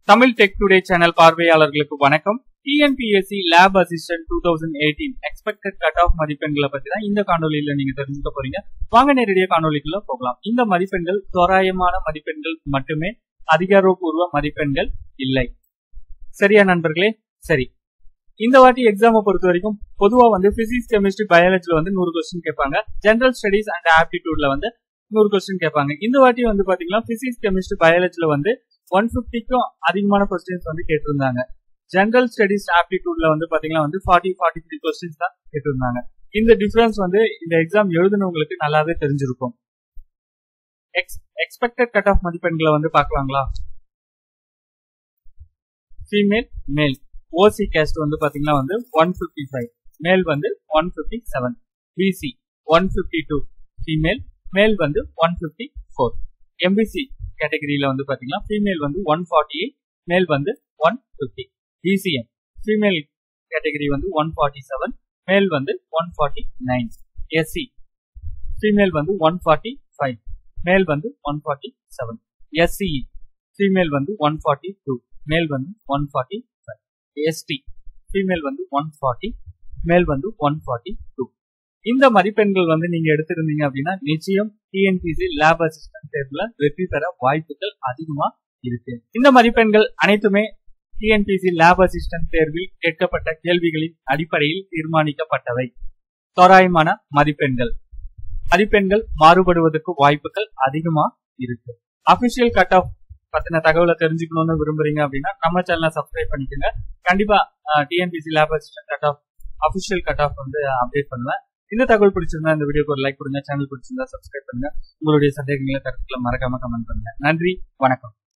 Tamil tech today channel பார்வையாளர்களுக்கு வணக்கம் TNPSC lab assistant two thousand eighteen expected cut off மதிப்பெண்களை பத்தி தான் இந்த காணொலியில நீங்க தெரிஞ்சுக்க போறீங்க வாங்க நேரடியாக காணொலிக்குள்ள போகலாம் இந்த மதிப்பெண்கள் தோராயமான மதிப்பெண்கள் மட்டுமே அதிகாரப்பூர்வ மதிப்பெண்கள் இல்லை சரியா நண்பர்களே சரி இந்த வாட்டி எக்ஸாமை பொறுத்த வரைக்கும் பொதுவா வந்து பிசிக்ஸ் கெமிஸ்ட்ரி பயாலஜில வந்து நூறு கொஸ்டின் கேட்பாங்க ஜெனரல் ஸ்டடிஸ் அண்ட் ஆப்டிடியூட்ல வந்து நூறு கொஸ்டின் கேட்பாங்க இந்த வாட்டி வந்து பாத்தீங்கன்னா பிசிக்ஸ் கெமிஸ்ட்ரி பயாலஜில வந்து ஒன் பிப்டிக்கும் அதிகமான கொஸ்டின்ஸ் வந்து கேட்டிருந்தாங்க ஜெனரல் ஸ்டடிஸ் ஆப்டிடியூட்ல வந்து பாத்தீங்கன்னா வந்து ஃபார்ட்டி ஃபார்ட்டி த்ரீ கொஸ்டின்ஸ் தான் கேட்டிருந்தாங்க இந்த டிஃபரன்ஸ் வந்து இந்த எக்ஸாம் எழுதுனவங்களுக்கு நல்லாவே தெரிஞ்சிருக்கும் எக்ஸ் எக்ஸ்பெக்டட் கட் ஆஃப் மதிப்பெண்களை வந்து பார்க்கலாங்களா ஃபீமேல் மேல் ஓசி கேஸ்ட் வந்து பாத்தீங்கன்னா வந்து ஒன் பிப்டி ஃபைவ் மேல் வந்து one fifty seven PC one fifty two female male வந்து ஒன் பிப்டி ஃபோர் எம்பிசி கேட்டகரியில வந்து பாத்தீங்கன்னா ஃபீமேல் வந்து ஒன் ஃபார்ட்டி எயிட் மேல் வந்து one fifty PCM female category வந்து ஒன் ஃபார்ட்டி செவன் மேல் வந்து one forty nine SC female வந்து one forty five male வந்து one forty seven SCA female வந்து ஒன் ஃபார்ட்டி டூ மேல் வந்து one forty five ST female வந்து one forty male வந்து one forty two இந்த மதிப்பெண்கள் வந்து நீங்க எடுத்திருந்தீங்க அப்படின்னா நிச்சயம் டிஎன்பிசி லேப் அசிஸ்டன்ட் தேர்வுல வெற்றி பெற வாய்ப்புகள் அதிகமா இருக்கு இந்த மதிப்பெண்கள் அனைத்துமே டிஎன்பிசி லேப் அசிஸ்டன்ட் தேர்வில் கேட்கப்பட்ட கேள்விகளின் அடிப்படையில் தீர்மானிக்கப்பட்டவை தோராயமான மதிப்பெண்கள் மதிப்பெண்கள் மாறுபடுவதற்கு வாய்ப்புகள் அதிகமா இருக்கு அபிஷியல் கட் ஆஃப் பத்தின தகவலை தெரிஞ்சுக்கணும்னு விரும்புறீங்க அப்படின்னா நம்ம சேனலை சப்ஸ்கிரைப் பண்ணிக்கோங்க கண்டிப்பா TNPSC lab assistant cut off official cut off வந்து அப்டேட் பண்ணுவேன் இந்த தகவல் பிடிச்சிருந்தா இந்த வீடியோக்கு ஒரு லைக் கொடுங்க சேனல் பிடிச்சிருந்தா சப்ஸ்கிரைப் பண்ணுங்க உங்களுடைய சந்தேகங்களை கருத்துக்களை மறக்காம கமெண்ட் பண்ணுங்க நன்றி வணக்கம்